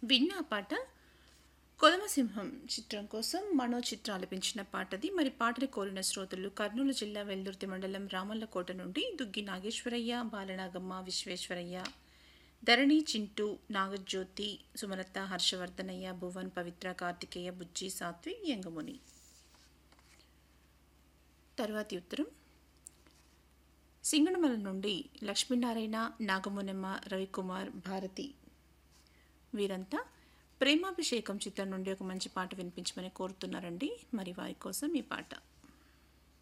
విన్న ఆ పాట కొదమసింహం చిత్రం కోసం మనో చిత్ర ఆలపించిన పాటది మరి పాటని కోరిన శ్రోతలు కర్నూలు జిల్లా వెల్దుర్తి మండలం రామల్లకోట నుండి దుగ్గి నాగేశ్వరయ్య బాలనాగమ్మ విశ్వేశ్వరయ్య ధరణి చింటూ నాగజ్యోతి సుమలత హర్షవర్ధనయ్య భువన్ పవిత్ర కార్తికేయ బుజ్జి సాత్విక్ యంగముని తర్వాతి ఉత్తరం సింగనమల నుండి లక్ష్మీనారాయణ నాగమునమ్మ రవికుమార్ భారతి వీరంతా ప్రేమాభిషేకం చిత్రం నుండి ఒక మంచి పాట వినిపించమని కోరుతున్నారండి మరి వారి కోసం ఈ పాట